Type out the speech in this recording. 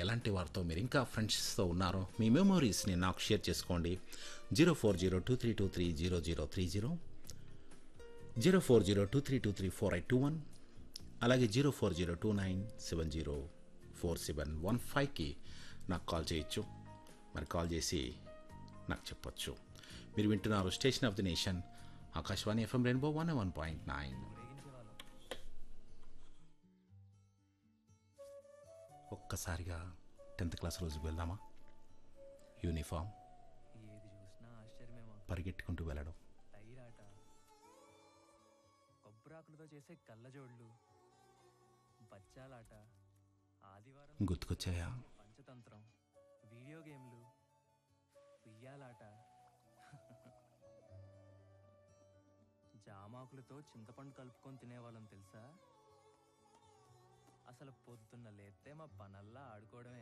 ఎలాంటి వారితో మీరు ఇంకా ఫ్రెండ్స్తో ఉన్నారో మీ మెమోరీస్ని నాకు షేర్ చేసుకోండి zero four zero two three two three zero zero three zero zero four zero two three two three four eight two one అలాగే zero four zero two nine seven zero four seven one ఫైవ్కి నాకు call చేయొచ్చు మరి call చేసి నాకు చెప్పొచ్చు మీరు వింటున్నారు station of the nation Akashvani FM rainbow one one point nine ఒక్కసారిగా టెన్త్ క్లాస్ రోజుకి వెళ్దామా యూనిఫామ్ ఏది చూసినా ఆశ్చర్యమే మాకు పరిగెట్టుకుంటూ వెళ్ళడం టైరాట కొబ్బరాకులతో చేసే కళ్ళజోళ్ళు బచ్చాలాట ఆదివారం గుర్తుకొచ్చాయా పంచతంత్రం వీడియో గేమ్లు ఉయ్యాలాట జామాకులతో చింతపండు కలుపుకొని తినేవాళ్ళం తెలుసా అసలు పొద్దున్న లేస్తే మా పనల్లా ఆడుకోవడమే